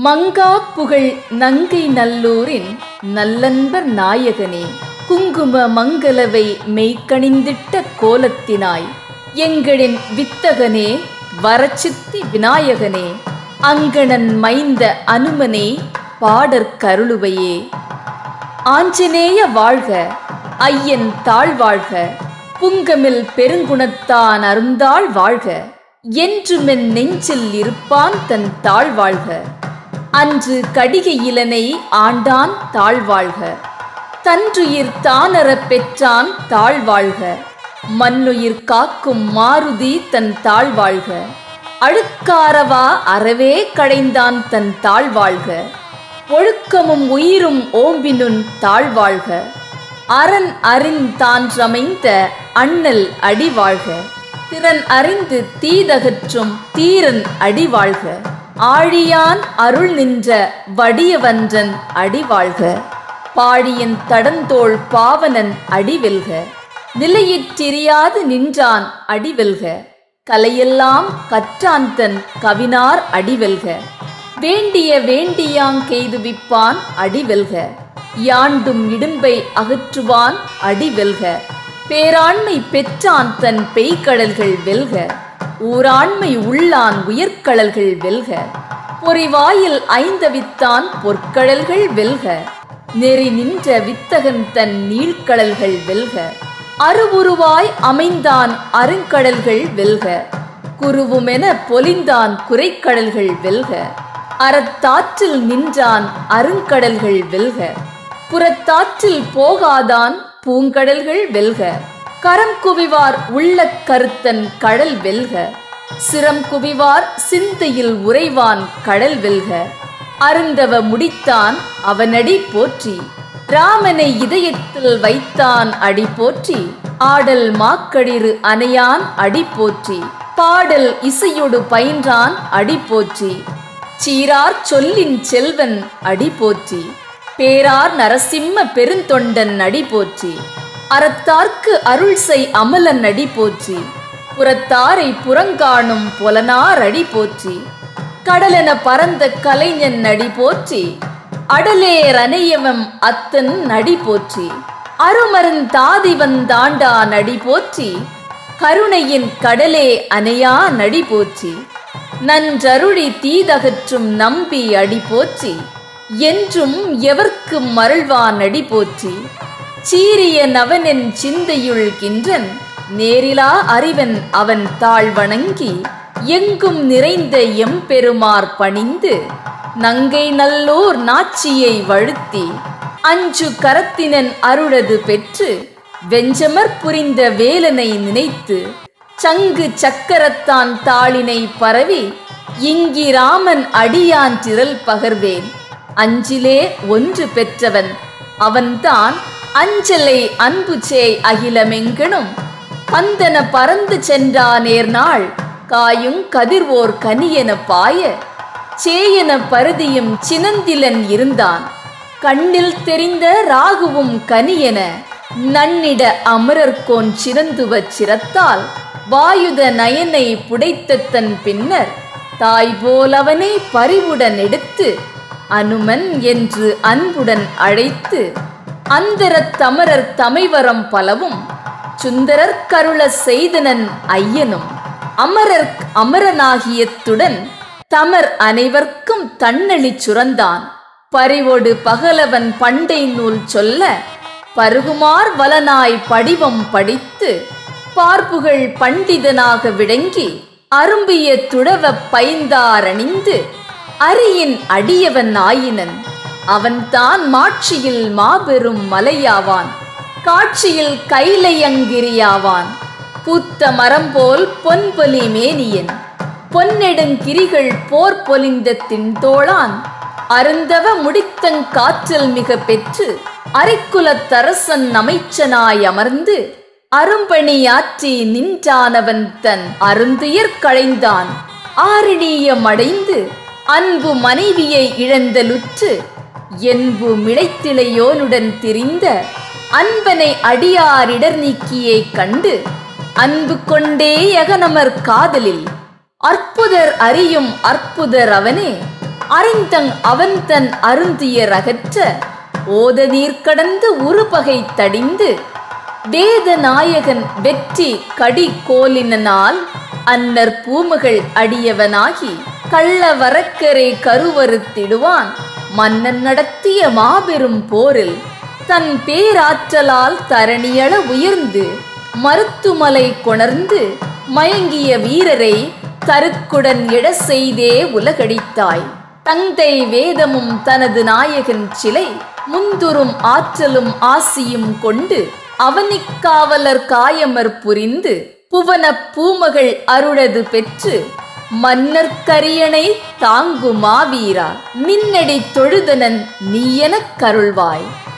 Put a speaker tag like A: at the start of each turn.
A: மங்கா புகழ் நங்கை நல்லூரின் நல்லன்பர் நாயகனே குங்கும மங்களவை மெய்க்கணிந்திட்ட கோலத்தினாய் எங்களின் வித்தகனே வரச்சித்தி விநாயகனே அங்கணன் மைந்த அனுமனே பாடற் கருளுவையே ஆஞ்சநேய வாழ்க ஐயன் தாழ்வாழ்க புங்கமில் பெருங்குணத்தான் அருந்தாள் வாழ்க என்றுமென் நெஞ்சில் இருப்பான் தன் தாழ்வாழ்க அன்று கடிகை இலனை ஆண்டான் தாழ்வாழ்க தன்றுயிர் தானறப் பெற்றான் தாழ்வாழ்க மண்ணுயிர் காக்கும் மாருதி தன் தாழ்வாழ்க அழுக்காரவா அறவே கடைந்தான் தன் தாழ்வாழ்க ஒழுக்கமும் உயிரும் ஓம்பினுன் தாழ்வாழ்க அரண் அறிந்தான்றமைந்த அண்ணல் அடிவாழ்க திறன் அறிந்து தீதகற்றும் தீரன் அடிவாழ்க ஆழியான் அருள் நின்ற வடியவன்றன் அடிவாழ்க பாழியன் தடந்தோள் பாவனன் அடிவெல்க நிலையிற்றிரியாது நின்றான் அடிவெல்க கலையெல்லாம் கற்றான் தன் கவினார் அடிவெல்க வேண்டிய வேண்டியாங் கெய்துவிப்பான் அடிவெல்க யாண்டும் இடும்பை அகற்றுவான் அடிவெல்க பேராண்மை பெற்றான் தன் பெய்கடல்கள் வெல்க ஊராண்மை உள்ளான் உயர்கடல்கள் வெல்க பொறிவாயில் ஐந்தவித்தான் பொற்கடல்கள் வெல்க நெறி நின்ற வித்தகன் தன் நீழ்கடல்கள் வெல்க அருவுருவாய் அமைந்தான் அருங்கடல்கள் வெல்க குருவுமென பொலிந்தான் குறைக்கடல்கள் வெல்க அறத்தாற்றில் நின்றான் அருங்கடல்கள் வெல்க புறத்தாற்றில் போகாதான் பூங்கடல்கள் வெல்க கரம் குவிவார் உள்ள கருத்தன் கடல் வெல்க சிரம் குவிவார் சிந்தையில் உறைவான் கடல் வெல்க அருந்தவ முடித்தான் அவனடி போற்றி ராமனை இதயத்தில் வைத்தான் அடி போற்றி ஆடல் மாக்கடிறு அணையான் அடி போற்றி பாடல் இசையொடு பயின்றான் அடி போற்றி சீரார் சொல்லின் செல்வன் அடி போற்றி பேரார் நரசிம்ம பெருந்தொண்டன் அடி போற்றி அறத்தார்க்கு அருள் செய் அமலன் அடி போற்றி புறத்தாரை புறங்காணும் புலனார் அடி போற்றி கடலென பரந்த கலைஞன் நடி போற்றி அடலேர் அணையவம் அத்தன் நடி போற்றி அருமருந்தாதி வந்தாண்டா நடி போற்றி கருணையின் கடலே அணையா நடி போற்றி நன்றருளி தீதகற்றும் நம்பி அடி போற்றி என்றும் எவர்க்கும் மருள்வான் அடி போற்றி சீரிய நவனின் சிந்தையுள் கின்றன் நேரிலா அறிவன் அவன் தாழ் வணங்கி எங்கும் நிறைந்த எம்பெருமார் பணிந்து நங்கை நல்லோர் நாச்சியை வழுத்தி அஞ்சு கரத்தினன் அருளது பெற்று வெஞ்சமர் புரிந்த வேலனை நினைத்து சங்கு சக்கரத்தான் தாளினை பரவி இங்கி ராமன் அடியான் திரள் பகர்வேன் அஞ்சிலே ஒன்று பெற்றவன் அவன்தான் அஞ்சலை அன்பு சேய் அகிலமெங்கனும் பந்தன பறந்து சென்றா நேர்நாள் காயும் கதிர்வோர் கனியென பாய சேயன பருதியும் சினந்திலன் இருந்தான் கண்ணில் தெரிந்த ராகுவும் கனியென நன்னிட அமரர்கோன் சிறந்துவச் சிரத்தால் வாயுத நயனை புடைத்த தன் பின்னர் தாய் போலவனை பறிவுடன் எடுத்து அனுமன் என்று அன்புடன் அழைத்து அந்தரத் தமரர் தமைவரம் பலவும் சுந்தரர் கருள செய்தனன் ஐயனும் அமரர் அமரனாகியத்துடன் தமர் அனைவர்க்கும் தன்னழி சுரந்தான் பறிவொடு பகலவன் பண்டை நூல் சொல்ல பருகுமார் வலனாய் படிவம் படித்து பார்ப்புகள் பண்டிதனாக விளங்கி அரும்பிய துடவ பைந்தாரணிந்து அரியின் அடியவன் ஆயினன் அவன்தான் மாட்சியில் மாபெரும் மலையாவான் காட்சியில் கைலையங்கிரியாவான் பூத்த மரம் போல் பொன்பொலி மேனியன் பொன்னெடுங்கிரிகள் போர் பொலிந்த தின்தோளான் அருந்தவ முடித்தங் காற்றில் மிக பெற்று அரைக்குலத் தரசன் அமைச்சனாய் அமர்ந்து அரும்பணியாற்றி நின்றானவன் தன் அருந்துயர் களைந்தான் ஆரிணியமடைந்து அன்பு மனைவியை இழந்தலுற்று என்பு மிளைத்திளையோனுடன் திரிந்த அன்பனை அடியாரிடர் நீக்கியை கண்டு அன்பு கொண்டே யகனமர் காதலில் அற்புதர் அறியும் அற்புதர் அவனே அறிந்தங் அவன்தன் அருந்திய ரகற்ற ஓத நீர் கடந்த உருபகை தடிந்து வேத நாயகன் வெற்றி கடி கோலினால் அன்னர் பூமகள் அடியவனாகி கள்ள வரக்கரை கருவறுத்திடுவான் மன்னன் நடத்திய மாபெரும் போரில் தன் பேராற்றலால் தரணியள உயர்ந்து மருத்துமலை கொணர்ந்து மயங்கிய வீரரை கருக்குடன் எழ செய்தே உலகடித்தாய் தந்தை வேதமும் தனது நாயகன் சிலை முந்துரும் ஆற்றலும் ஆசியும் கொண்டு அவனிக்காவலர் காயமர் புரிந்து புவன பூமகள் அருளது பெற்று மன்னர் கரியணை தாங்கு மாவீரா நின்னடி தொழுதனன் நீயெனக் கருள்வாய்